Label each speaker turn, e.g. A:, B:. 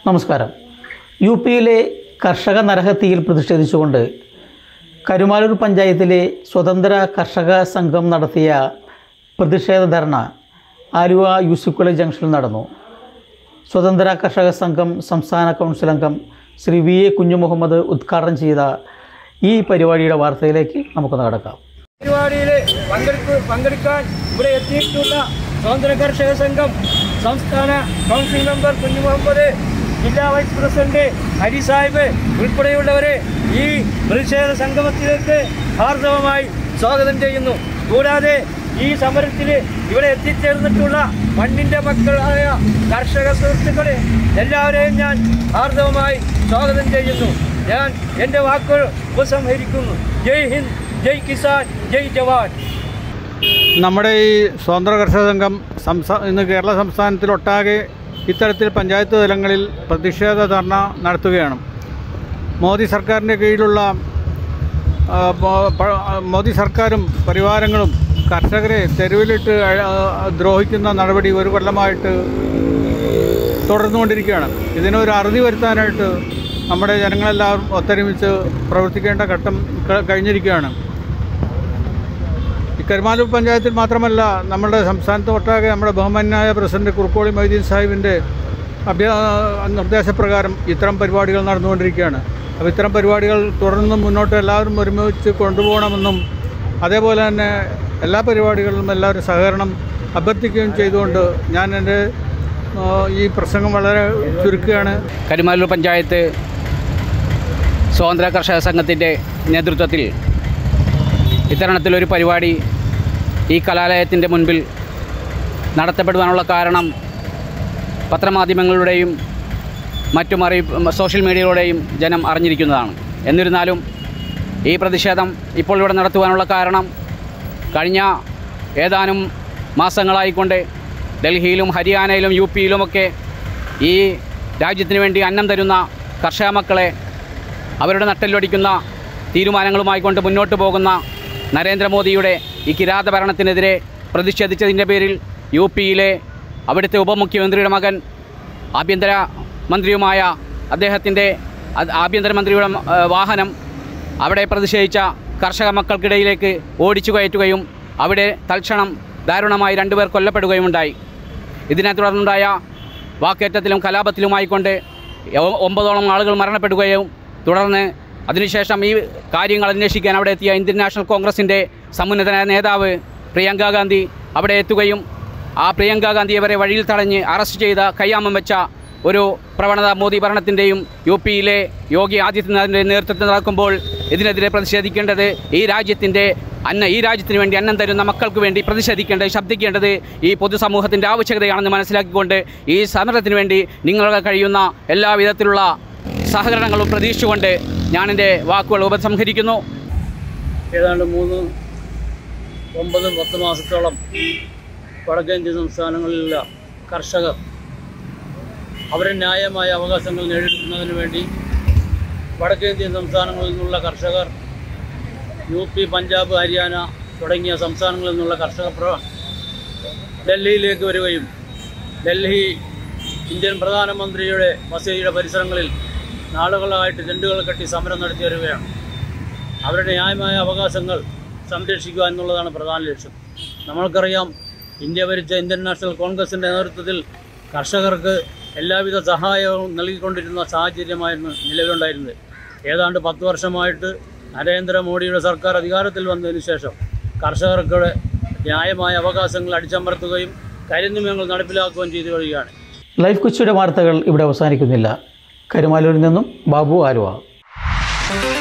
A: നമസ്കാരം യു പിയിലെ കർഷക നരഹത്യയിൽ പ്രതിഷേധിച്ചുകൊണ്ട് കരുമാലൂർ പഞ്ചായത്തിലെ സ്വതന്ത്ര കർഷക സംഘം നടത്തിയ പ്രതിഷേധ ധർണ ആലുവ യൂസുഫ് കോളേജ് ജംഗ്ഷനിൽ നടന്നു സ്വതന്ത്ര കർഷക സംഘം സംസ്ഥാന കൗൺസിൽ അംഗം ശ്രീ വി എ കുഞ്ഞുമുഹമ്മദ് ഉദ്ഘാടനം ചെയ്ത ഈ പരിപാടിയുടെ വാർത്തയിലേക്ക് നമുക്കൊന്ന് കടക്കാം
B: പരിപാടിയിൽ പങ്കെടുക്കു പങ്കെടുക്കാൻ ഇവിടെ എത്തിയിട്ടുള്ള സ്വതന്ത്ര കർഷക സംഘം സംസ്ഥാന കൗൺസിൽ മെമ്പർ കുഞ്ഞു മുഹമ്മദ് ജില്ലാ വൈസ് പ്രസിഡന്റ് ഹരി സാഹിബ് ഉൾപ്പെടെയുള്ളവരെ ഈ പ്രതിഷേധ സംഗമത്തിലേക്ക് ഹാർദവമായി സ്വാഗതം ചെയ്യുന്നു കൂടാതെ ഈ സമരത്തിൽ ഇവിടെ എത്തിച്ചേർന്നിട്ടുള്ള മണ്ണിൻ്റെ മക്കളായ കർഷക സുഹൃത്തുക്കളെ എല്ലാവരെയും ഞാൻ ഹാർദവമായി സ്വാഗതം ചെയ്യുന്നു ഞാൻ എൻ്റെ വാക്കുകൾ ഉപസംഹരിക്കുന്നു ജയ് ഹിന്ദ് ജയ് കിസാൻ ജയ് ജവാൻ
C: നമ്മുടെ ഈ സ്വതന്ത്ര കർഷക സംഘം സംസ്ഥാ ഇന്ന് കേരള സംസ്ഥാനത്തിലൊട്ടാകെ ഇത്തരത്തിൽ പഞ്ചായത്ത് തലങ്ങളിൽ പ്രതിഷേധ ധർണ നടത്തുകയാണ് മോദി സർക്കാരിൻ്റെ കീഴിലുള്ള ആ, മോ- പ- മോദി സർക്കാരും പരിവാരങ്ങളും കർഷകരെ തെരുവിലിട്ട് അഴ- ആ, ദ്രോഹിക്കുന്ന നടപടി ഒരു കൊല്ലമായിട്ട് തുടർന്നുകൊണ്ടിരിക്കുകയാണ് ഇതിനൊരു അറുതി വരുത്താനായിട്ട് നമ്മുടെ ജനങ്ങളെല്ലാവരും ഒത്തൊരുമിച്ച് പ്രവർത്തിക്കേണ്ട ഘട്ടം ക- കഴിഞ്ഞിരിക്കുകയാണ് ഈ കരുമാലൂർ പഞ്ചായത്തിൽ മാത്രമല്ല നമ്മുടെ സംസ്ഥാനത്ത് ഒട്ടാകെ നമ്മുടെ ബഹുമാന്യായ പ്രസിഡന്റ് കുറുക്കോളി മൊയ്തീൻ സാഹിബിൻ്റെ അഭ്യ നിർദ്ദേശപ്രകാരം ഇത്തരം പരിപാടികൾ നടന്നുകൊണ്ടിരിക്കുകയാണ് അപ്പോൾ ഇത്തരം പരിപാടികൾ തുടർന്ന് മുന്നോട്ട് എല്ലാവരും ഒരുമിച്ച് കൊണ്ടുപോകണമെന്നും അതേപോലെ തന്നെ എല്ലാ പരിപാടികളിലും എല്ലാവരും സഹകരണം അഭ്യർത്ഥിക്കുകയും ചെയ്തുകൊണ്ട് ഞാൻ എൻ്റെ ആ, ഈ പ്രസംഗം വളരെ ചുരുക്കുകയാണ്
D: കരുമാലൂർ പഞ്ചായത്ത് സ്വാതന്ത്ര്യ കർഷക സംഘത്തിൻ്റെ നേതൃത്വത്തിൽ ഇത്തരണത്തിലൊരു പരിപാടി ഈ കലാലയത്തിൻ്റെ മുൻപിൽ നടത്തപ്പെടുവാനുള്ള കാരണം പത്രമാധ്യമങ്ങളുടെയും മറ്റും അറിയി സോഷ്യൽ മീഡിയകളുടെയും ജനം അറിഞ്ഞിരിക്കുന്നതാണ് എന്നിരുന്നാലും ഈ പ്രതിഷേധം ഇപ്പോൾ ഇവിടെ നടത്തുവാനുള്ള കാരണം കഴിഞ്ഞ ഏതാനും മാസങ്ങളായിക്കൊണ്ട് ഡൽഹിയിലും ഹരിയാനയിലും യു പിയിലുമൊക്കെ ഈ രാജ്യത്തിന് വേണ്ടി അന്നം തരുന്ന കർഷക മക്കളെ അവരുടെ നട്ടെല്ലൊടിക്കുന്ന തീരുമാനങ്ങളുമായി കൊണ്ട് മുന്നോട്ട് പോകുന്ന നരേന്ദ്രമോദിയുടെ ഈ കിരാത ഭരണത്തിനെതിരെ പ്രതിഷേധിച്ചതിൻ്റെ പേരിൽ യു പിയിലെ അവിടുത്തെ ഉപമുഖ്യമന്ത്രിയുടെ മകൻ ആഭ്യന്തര മന്ത്രിയുമായ അദ്ദേഹത്തിൻ്റെ അത് ആഭ്യന്തരമന്ത്രിയുടെ ആ, വാഹനം അവിടെ പ്രതിഷേധിച്ച കർഷക മക്കൾക്കിടയിലേക്ക് ഓടിച്ചു കയറ്റുകയും അവിടെ തൽക്ഷണം ദാരുണമായി രണ്ടുപേർ കൊല്ലപ്പെടുകയും ഉണ്ടായി ഇതിനെ തുടർന്നുണ്ടായ വാക്കേറ്റത്തിലും കലാപത്തിലുമായിക്കൊണ്ട് ഒ- ഒമ്പതോളം ആളുകൾ മരണപ്പെടുകയും തുടർന്ന് അതിനുശേഷം ഈ കാര്യങ്ങൾ അന്വേഷിക്കാൻ അവിടെ എത്തിയ ഇന്ത്യൻ നാഷണൽ കോൺഗ്രസിൻ്റെ സമുന്നതനായ നേതാവ് പ്രിയങ്ക ഗാന്ധി അവിടെ എത്തുകയും ആ പ്രിയങ്ക ഗാന്ധിയെ വരെ വഴിയിൽ തടഞ്ഞ് അറസ്റ്റ് ചെയ്ത കയ്യാമം വെച്ച ഒരു പ്രവണത മോദി ഭരണത്തിൻ്റെയും യു പിയിലെ യോഗി ആദിത്യനാഥിൻ്റെ നേതൃത്വത്തിൽ നടക്കുമ്പോൾ ഇതിനെതിരെ പ്രതിഷേധിക്കേണ്ടത് ഈ രാജ്യത്തിൻ്റെ അന്ന ഈ രാജ്യത്തിന് വേണ്ടി അന്നം തരുന്ന മക്കൾക്ക് വേണ്ടി പ്രതിഷേധിക്കേണ്ടത് ശബ്ദിക്കേണ്ടത് ഈ പൊതുസമൂഹത്തിൻ്റെ ആവശ്യകതയാണെന്ന് മനസ്സിലാക്കിക്കൊണ്ട് ഈ സമരത്തിന് വേണ്ടി നിങ്ങൾക്ക് കഴിയുന്ന എല്ലാവിധത്തിലുള്ള സഹകരണങ്ങളും പ്രതീക്ഷിച്ചുകൊണ്ട് ഞാൻ എൻ്റെ വാക്കുകൾ ഉപസംഹരിക്കുന്നു
B: ഏതാണ്ട് മൂന്ന് ഒമ്പത് പത്ത് മാസത്തോളം വടക്കേന്ത്യ സംസ്ഥാനങ്ങളിലുള്ള കർഷകർ അവരുടെ ന്യായമായ അവകാശങ്ങൾ നേടിയെടുക്കുന്നതിന് വേണ്ടി വടക്കേന്ത്യൻ സംസ്ഥാനങ്ങളിൽ നിന്നുള്ള കർഷകർ യു പി പഞ്ചാബ് ഹരിയാന തുടങ്ങിയ സംസ്ഥാനങ്ങളിൽ നിന്നുള്ള കർഷക പ്ര ഡൽഹിയിലേക്ക് വരികയും ഡൽഹി ഇന്ത്യൻ പ്രധാനമന്ത്രിയുടെ വസതിയുടെ പരിസരങ്ങളിൽ നാളുകളായിട്ട് ടെൻറ്റുകൾ കെട്ടി സമരം നടത്തി വരികയാണ് അവരുടെ ന്യായമായ അവകാശങ്ങൾ സംരക്ഷിക്കുക എന്നുള്ളതാണ് പ്രധാന ലക്ഷ്യം നമ്മൾക്കറിയാം ഇന്ത്യ ഭരിച്ച ഇന്ത്യൻ നാഷണൽ കോൺഗ്രസിൻ്റെ നേതൃത്വത്തിൽ കർഷകർക്ക് എല്ലാവിധ സഹായവും നൽകിക്കൊണ്ടിരുന്ന സാഹചര്യമായിരുന്നു നിലവിലുണ്ടായിരുന്നത് ഏതാണ്ട് പത്ത് വർഷമായിട്ട് നരേന്ദ്രമോദിയുടെ സർക്കാർ അധികാരത്തിൽ വന്നതിന് ശേഷം കർഷകർക്ക് ന്യായമായ അവകാശങ്ങൾ അടിച്ചമർത്തുകയും കരിനിയമങ്ങൾ നടപ്പിലാക്കുകയും ചെയ്തു വരികയാണ്
A: ലൈഫ് കൊച്ചിയുടെ വാർത്തകൾ ഇവിടെ അവസാനിക്കുന്നില്ല കരുമാലൂരിൽ നിന്നും ബാബു ആലുവ